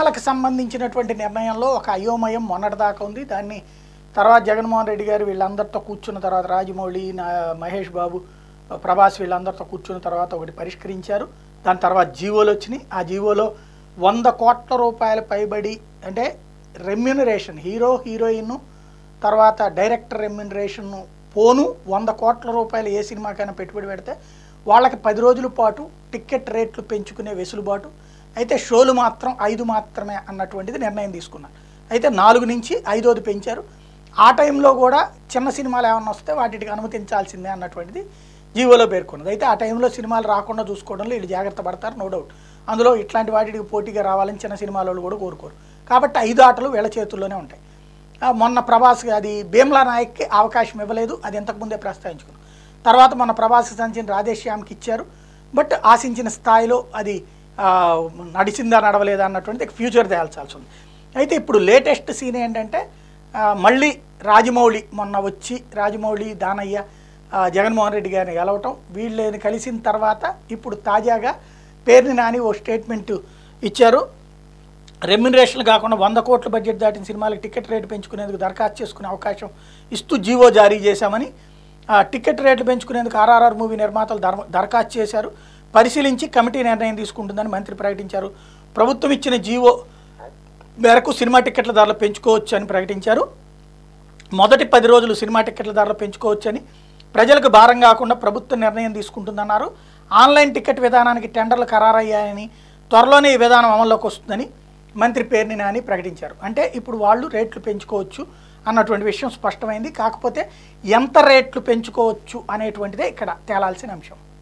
సినిమాలకు సంబంధించినటువంటి నిర్ణయంలో ఒక అయోమయం మొన్నటిదాకా ఉంది దాన్ని తర్వాత జగన్మోహన్ రెడ్డి గారు వీళ్ళందరితో కూర్చున్న తర్వాత రాజమౌళి నా మహేష్ బాబు ప్రభాస్ వీళ్ళందరితో కూర్చున్న తర్వాత ఒకటి పరిష్కరించారు దాని తర్వాత జీవోలు వచ్చినాయి ఆ జీవోలో వంద కోట్ల రూపాయల పైబడి అంటే రెమ్యూనరేషన్ హీరో హీరోయిన్ తర్వాత డైరెక్టర్ రెమ్యూనరేషన్ పోను వంద కోట్ల రూపాయలు ఏ సినిమాకైనా పెట్టుబడి పెడితే వాళ్ళకి పది రోజుల పాటు టికెట్ రేట్లు పెంచుకునే వెసులుబాటు అయితే షోలు మాత్రం ఐదు మాత్రమే అన్నటువంటిది నిర్ణయం తీసుకున్నారు అయితే నాలుగు నుంచి ఐదోది పెంచారు ఆ టైంలో కూడా చిన్న సినిమాలు ఏమన్నా వస్తే వాటికి అనుమతించాల్సిందే అన్నటువంటిది జీవోలో పేర్కొన్నది అయితే ఆ టైంలో సినిమాలు రాకుండా చూసుకోవడంలో వీళ్ళు జాగ్రత్త పడతారు నో డౌట్ అందులో ఇట్లాంటి వాటికి పోటీగా రావాలని చిన్న సినిమాల వాళ్ళు కూడా కోరుకోరు కాబట్టి ఐదు ఆటలు వీళ్ళ చేతుల్లోనే ఉంటాయి ఆ, మొన్న ప్రభాస్ అది భీమ్లా నాయక్కి అవకాశం ఇవ్వలేదు అది ఇంతకుముందే ప్రస్తావించుకున్నాం తర్వాత మొన్న ప్రభాస్ సంచిన రాధేశ్యామ్కి ఇచ్చారు బట్ ఆశించిన స్థాయిలో అది ఆ, నడిచిందా నడవలేదా అన్నటువంటి ఫ్యూచర్ తేల్చాల్సి ఉంది అయితే ఇప్పుడు లేటెస్ట్ సీన్ ఏంటంటే ఆ, మళ్ళీ రాజమౌళి మొన్న వచ్చి రాజమౌళి దానయ్య ఆ, జగన్మోహన్ రెడ్డి గారిని గెలవటం వీళ్ళని కలిసిన తర్వాత ఇప్పుడు తాజాగా పేరుని నాని ఓ స్టేట్మెంట్ ఇచ్చారు రెమ్యునరేషన్లు కాకుండా వంద కోట్ల బడ్జెట్ దాటిన సినిమాలకు టికెట్ రేటు పెంచుకునేందుకు దరఖాస్తు చేసుకునే అవకాశం ఇస్తూ జీవో జారీ చేశామని ఆ టికెట్ రేట్లు పెంచుకునేందుకు ఆర్ఆర్ఆర్ మూవీ నిర్మాతలు దర దరఖాస్తు చేశారు పరిశీలించి కమిటీ నిర్ణయం తీసుకుంటుందని మంత్రి ప్రకటించారు ప్రభుత్వం ఇచ్చిన జీవో మేరకు సినిమా టికెట్ల ధరలు పెంచుకోవచ్చు అని ప్రకటించారు మొదటి పది రోజులు సినిమా టికెట్ల ధరలు పెంచుకోవచ్చని ప్రజలకు భారం కాకుండా ప్రభుత్వం నిర్ణయం తీసుకుంటుందన్నారు ఆన్లైన్ టికెట్ విధానానికి టెండర్లు ఖరారయ్యాయని త్వరలోనే ఈ విధానం అమల్లోకి వస్తుందని మంత్రి పేర్ని నాని ప్రకటించారు అంటే ఇప్పుడు వాళ్ళు రేట్లు పెంచుకోవచ్చు అన్నటువంటి విషయం స్పష్టమైంది కాకపోతే ఎంత రేట్లు పెంచుకోవచ్చు అనేటువంటిదే ఇక్కడ తేలాల్సిన అంశం